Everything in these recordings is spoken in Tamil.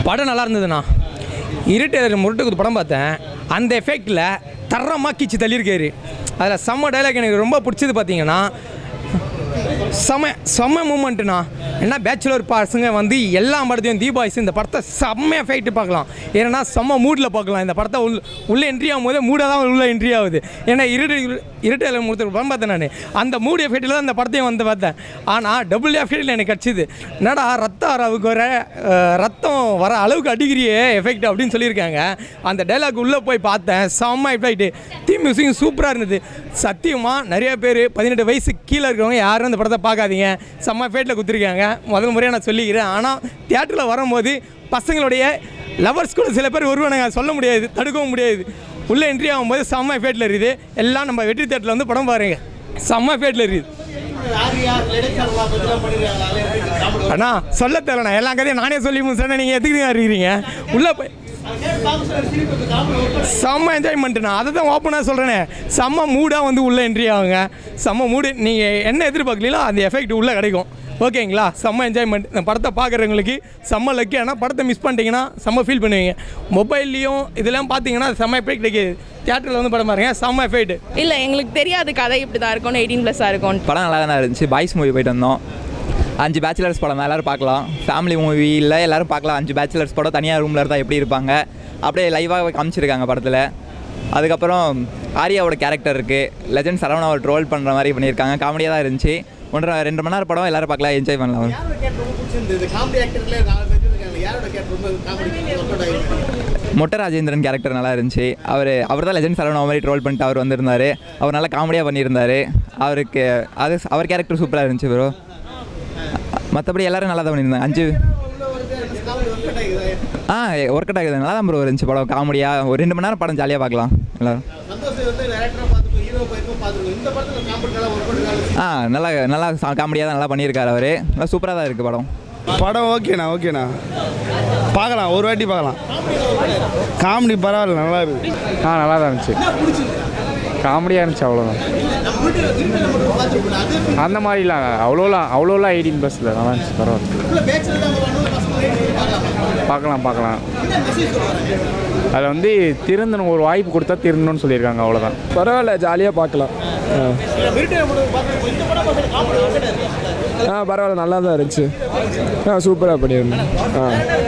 படம் நல்லா இருந்ததுண்ணா இருட்டு முரட்டுக்கு படம் பார்த்தேன் அந்த எஃபெக்டில் தரமாக கீச்சு தள்ளியிருக்காரு அதில் செம்ம டைலாக் எனக்கு ரொம்ப பிடிச்சது பார்த்தீங்கன்னா செம்ம செம்ம மூமெண்ட்டுண்ணா ஏன்னா பேச்சுலர் பசங்க வந்து எல்லா படத்தையும் தீபாய்ஸ் இந்த படத்தை செம்ம எஃபெக்ட் பார்க்கலாம் ஏன்னா செம்ம மூடில் பார்க்கலாம் இந்த படத்தை உள்ள உள்ளே என்ட்ரி ஆகும் போது மூடாக தான் உள்ளே என்ட்ரி ஆகுது ஏன்னா இருட்டு இருட்டில் முடித்த படம் பார்த்தேன் நான் அந்த மூடு எஃபெக்டில் தான் இந்த படத்தையும் வந்து பார்த்தேன் ஆனால் டபுள் எஃபெக்டில் எனக்கு கிடச்சிது என்னடா ரத்தம் அளவுக்கு வர அஹ், ரத்தம் வர அளவுக்கு அடிக்கிறியே எஃபெக்ட் அப்படின்னு சொல்லியிருக்காங்க அந்த டைலாக் உள்ளே போய் பார்த்தேன் செம்ம எஃபெக்ட் தீ மியூசிக் சூப்பராக இருந்தது சத்தியமாக நிறைய பேர் பதினெட்டு வயசு கீழே இருக்கிறவங்க யாரும் இந்த படத்தை பார்க்காதீங்க செம்ம எஃபெக்டில் குத்துருக்காங்க முதல் முறையாக நான் சொல்லிக்கிறேன் ஆனால் தியேட்டரில் வரும்போது பசங்களுடைய லவர்ஸ் கூட சில பேர் வருவானுங்க சொல்ல முடியாது தடுக்கவும் முடியாது உள்ளே என்ட்ரி ஆகும்போது செம்ம எஃபெக்டில் இருக்குது எல்லாம் நம்ம வெற்றி தேட்டரில் வந்து படம் பாருங்க செம்ம எஃபெக்டில் இருக்குது அண்ணா சொல்ல தேவைண்ணா எல்லா கதையும் நானே சொல்லி முடிச்சேன் நீங்கள் எதுக்கு இருக்கிறீங்க உள்ளே போய் செம்ம என்ஜாய்மெண்ட்டுண்ணா அதை தான் ஓப்பனாக சொல்கிறேனே செம்ம மூடாக வந்து உள்ளே என்ட்ரி ஆகுங்க செம்ம மூடு நீங்கள் என்ன எதிர்பார்க்கலீங்களோ அந்த எஃபெக்ட் உள்ளே கிடைக்கும் ஓகேங்களா செம்ம என்ஜாய்மெண்ட் இந்த படத்தை பார்க்குறவங்களுக்கு செம்ம லக்கி ஆனால் படத்தை மிஸ் பண்ணிட்டீங்கன்னா செம்ம ஃபீல் பண்ணுவீங்க மொபைல்லையும் இதெல்லாம் பார்த்தீங்கன்னா செம்ம எஃபெக்ட் கிடைக்கிது தியேட்டரில் வந்து படம் பாருங்க செம்ம எஃபெக்ட் இல்லை எங்களுக்கு தெரியாது கதை இப்படி தான் இருக்கும் எயிட்டீன் ப்ளஸ்ஸாக இருக்கும் படம் நல்லா தானே இருந்துச்சு பாய்ஸ் மூவி போயிட்டு வந்தோம் அஞ்சு பேச்சுலர்ஸ் படம் தான் எல்லோரும் பார்க்கலாம் ஃபேமிலி மூவி இல்லை எல்லோரும் பார்க்கலாம் அஞ்சு பேச்சுலர்ஸ் படம் தனியாக ரூமில் இருந்தால் எப்படி இருப்பாங்க அப்படியே லைவாக காமிச்சிருக்காங்க படத்தில் அதுக்கப்புறம் ஆரியாவோட கேரக்டர் இருக்குது லெஜண்ட் சரவணாவை ட்ரோல் பண்ணுற மாதிரி பண்ணியிருக்காங்க காமெடியாக தான் இருந்துச்சு ஒன்றரை ரெண்டு மணி நேரம் படம் எல்லோரும் பார்க்கலாம் என்ஜாய் பண்ணலாம் மொட்டை ராஜேந்திரன் கேரக்டர் நல்லா இருந்துச்சு அவர் அவர் தான் லெஜண்ட் சரவணா மாதிரி ட்ரோல் பண்ணிட்டு அவர் வந்திருந்தார் அவர் நல்லா காமெடியாக பண்ணியிருந்தார் அவருக்கு அது அவர் கேரக்டர் சூப்பராக இருந்துச்சு ப்ரோ மற்றபடி எல்லாரும் நல்லா தான் பண்ணியிருந்தாங்க அஞ்சு ஆ ஒர்க் அவுட் ஆகுது நல்லா தான் ப்ரோ இருந்துச்சு படம் காமெடியாக ஒரு ரெண்டு மணி நேரம் படம் ஜாலியாக பார்க்கலாம் எல்லாரும் ஆ நல்லா நல்லா காமெடியாக தான் நல்லா பண்ணியிருக்காரு அவர் நல்லா சூப்பராக தான் இருக்குது படம் படம் ஓகேண்ணா ஓகேண்ணா பார்க்கலாம் ஒரு வாட்டி பார்க்கலாம் காமெடி பரவாயில்ல நல்லா இருக்கு ஆ நல்லா தான் இருந்துச்சு காமெடியாக இருந்துச்சு அவ்வளோதான் அந்த மாதிரிலாம் அவ்வளோலாம் அவ்வளோலாம் எயிட்டீன் பஸ்ஸில் நல்லா இருந்துச்சு பரவாயில்ல பார்க்கலாம் பார்க்கலாம் அதில் வந்து திருந்தணும் ஒரு வாய்ப்பு கொடுத்தா திருந்தணும்னு சொல்லியிருக்காங்க அவ்வளோதான் பரவாயில்ல ஜாலியாக பார்க்கலாம் ஆ பரவாயில்ல நல்லா தான் இருந்துச்சு ஆ சூப்பராக பண்ணியிருந்தேன் ஆ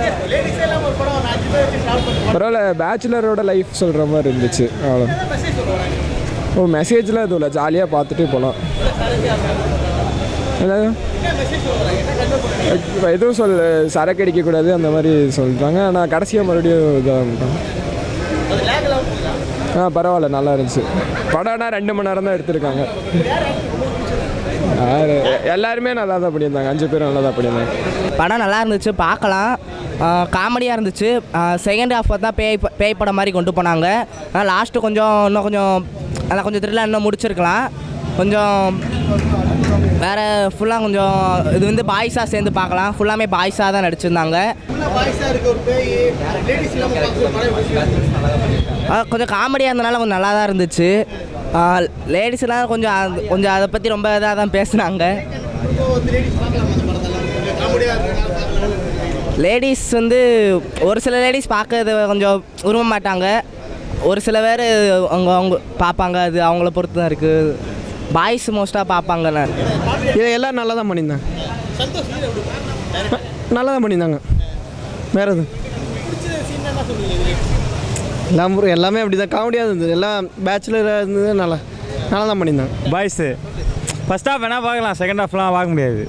பரவாயில்ல பேச்சுலரோட லைஃப் சொல்கிற மாதிரி இருந்துச்சு அவ்வளோ ஓ மெசேஜ்லாம் எதுவும் இல்லை ஜாலியாக பார்த்துட்டு போகலாம் என்னது? இப்போ எதுவும் சொல் சரக்கு அடிக்கக்கூடாது அந்த மாதிரி சொல்கிறாங்க ஆனால் கடைசியாக மறுபடியும் இதாக ஆ பரவாயில்ல நல்லா இருந்துச்சு படம்னா ரெண்டு மணி நேரம் தான் எடுத்திருக்காங்க யாரு எல்லாருமே நல்லா தான் பண்ணியிருந்தாங்க அஞ்சு பேரும் நல்லா தான் பண்ணியிருந்தாங்க படம் நல்லா இருந்துச்சு பார்க்கலாம் காமெடியாக இருந்துச்சு செகண்ட் ஹாஃப் தான் பேய் ப- பேய் படம் மாதிரி கொண்டு போனாங்க ஆனால் லாஸ்ட்டு கொஞ்சம் இன்னும் கொஞ்சம் அதான் கொஞ்சம் த்ரில்லாக இன்னும் முடிச்சிருக்கலாம் கொஞ்சம் வேறு ஃபுல்லாக கொஞ்சம் இது வந்து பாய்ஸாக சேர்ந்து பார்க்கலாம் ஃபுல்லாமே பாய்ஸாக தான் நடிச்சிருந்தாங்க ஆ, கொஞ்சம் காமெடியாக இருந்தனால கொஞ்சம் நல்லா தான் இருந்துச்சு லேடிஸ்லாம் கொஞ்சம் அது- கொஞ்சம் அதை பற்றி ரொம்ப இதாக தான் பேசுனாங்க லேடிஸ் வந்து ஒரு சில லேடிஸ் பார்க்கறது கொஞ்சம் விரும்ப மாட்டாங்க ஒரு சில பேர் அவங்க அவங்க பார்ப்பாங்க அது அவங்கள பொறுத்து தான் இருக்குது பாய்ஸ் மோஸ்ட்டாக பார்ப்பாங்கண்ணே இது எல்லாம் நல்லா தான் பண்ணியிருந்தாங்க நல்லா தான் பண்ணியிருந்தாங்க வேற எது எல்லாம் bro, எல்லாமே அப்படி தான் காமெடியாக இருந்தது எல்லாம் பேச்சுலராக இருந்தது நல்லா நல்லா தான் பண்ணியிருந்தாங்க பாய்ஸு ஃபஸ்ட் ஹாஃப் வேணால் பார்க்கலாம் செகண்ட் ஹாஃப்லாம் பார்க்க முடியாது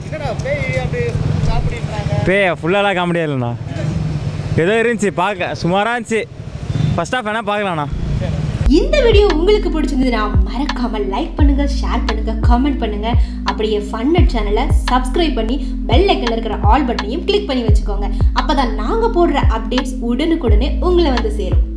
பேய் ஃபுல்லாலாம் காமெடியாக இல்லைண்ணா ஏதோ இருந்துச்சு பார்க்க சுமாராக இருந்துச்சு ஃபஸ்ட் ஹாஃப் வேணால் பார்க்கலாண்ணா இந்த வீடியோ உங்களுக்கு பிடிச்சிருந்ததுன்னா மறக்காம லைக் பண்ணுங்க ஷேர் பண்ணுங்க காமெண்ட் பண்ணுங்க அப்படியே ஃபன்னட் சேனலை சப்ஸ்கிரைப் பண்ணி பெல் ஐக்கன்ல இருக்கிற ஆல் பட்டனையும் கிளிக் பண்ணி வச்சுக்கோங்க அப்பதான் நாங்க போடுற அப்டேட்ஸ் உடனுக்குடனே உங்களை வந்து சேரும்